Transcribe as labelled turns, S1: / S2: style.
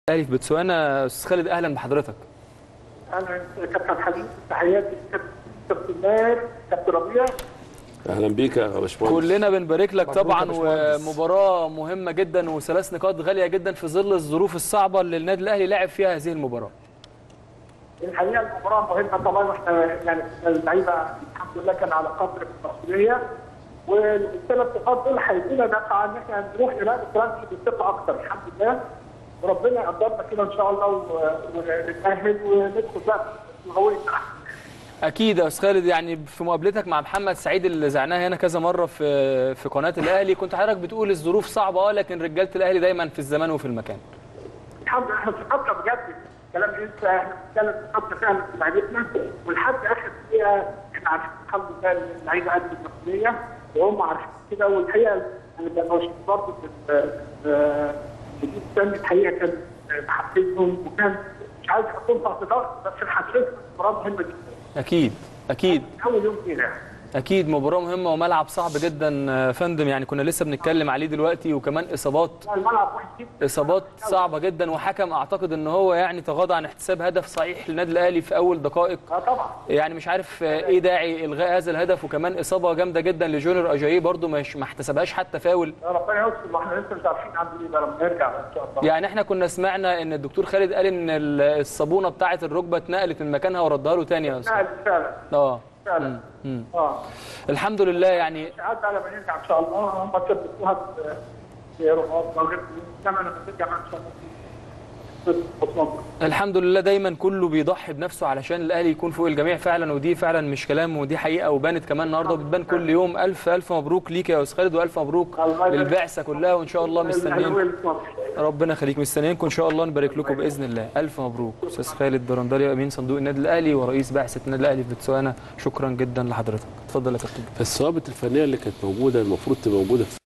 S1: الاهلي في بوتسوانا استاذ خالد اهلا بحضرتك
S2: انا كابتن حبيب تحياتي كابتن ماهر كابتن ربيع
S3: اهلا بيك يا باشمهندس
S1: كلنا بنبارك لك
S4: مبروك يا
S1: طبعا
S4: باشمهندس.
S1: ومباراه مهمه جدا وثلاث نقاط غاليه جدا في ظل الظروف الصعبه اللي النادي الاهلي لعب فيها هذه المباراه
S2: الحقيقه المباراه مهمه طبعا واحنا يعني اللعيبه الحمد لله كان على قدر المسؤوليه والثلاث نقاط دول هيدينا دفعه ان احنا نروح نلاقي فرنسا بالثقه اكتر الحمد لله وربنا يقدرنا كده ان شاء الله و- ونتاهل وندخل بقى في الهويه
S1: اكيد يا استاذ خالد يعني في مقابلتك مع محمد سعيد اللي زعناها هنا كذا مره في في قناه الاهلي كنت حضرتك بتقول الظروف صعبه اه لكن رجاله الاهلي دايما في الزمان وفي المكان
S2: الحمد لله احنا في فتره بجد كلام انت احنا بنتكلم في فتره فعلا في لعيبتنا ولحد اخر دقيقه احنا عارفين الحمد لله ان اللعيبه قد المسؤوليه وهم عارفين كده والحقيقه انا ببقى مبسوط برضه المدير الفني الحقيقه كان محفزهم وكان مش عايز يحطهم تحت ضغط بس محسسهم مباراه مهمه جدا
S1: اكيد اكيد
S2: من اول يوم فينا يعني.
S1: اكيد مباراه مهمه وملعب صعب جدا يا فندم يعني كنا لسه بنتكلم عليه دلوقتي وكمان اصابات
S2: الملعب وحش جدا
S1: اصابات صعبه جدا وحكم اعتقد ان هو يعني تغاضى عن احتساب هدف صحيح للنادي الاهلي في اول دقائق
S2: اه طبعا
S1: يعني مش عارف ايه داعي الغاء هذا الهدف وكمان اصابه جامده جدا لجونيور اجاييه برده مش ما احتسبهاش حتى فاول
S2: يا ربنا يستر واحنا لسه مش عارفين عنده ايه بقى لما نرجع ان شاء الله
S1: يعني احنا كنا سمعنا ان الدكتور خالد قال ان ال- الصابونه بتاعه الركبه اتنقلت من مكانها وردها له تاني يا استاذ
S2: فعلا فعلا
S1: اه
S2: فعلا
S1: مم.
S2: اه
S1: الحمد لله يعني
S2: عاد على ما نرجع ان شاء الله هم ثبتوها ب- برباط وغير انما لما نرجع ان شاء الله في-
S1: الحمد لله دايما كله بيضحي بنفسه علشان الاهلي يكون فوق الجميع فعلا ودي فعلا مش كلام ودي حقيقه وبانت كمان النهارده وبتبان كل يوم الف الف مبروك ليك يا استاذ خالد والف مبروك
S2: الله يبارك.
S1: للبعثه كلها وان شاء الله مستنيين
S2: الأهلاوية في مصر.
S1: ربنا يخليك مستنيينكم ان شاء الله نبارك لكم باذن الله الف مبروك استاذ خالد درندلي امين صندوق النادي الاهلي ورئيس بعثه النادي الاهلي في بتسوانا شكرا جدا لحضرتك اتفضل يا كابتن
S3: فالثوابت الفنيه اللي كانت موجوده المفروض تبقى موجوده في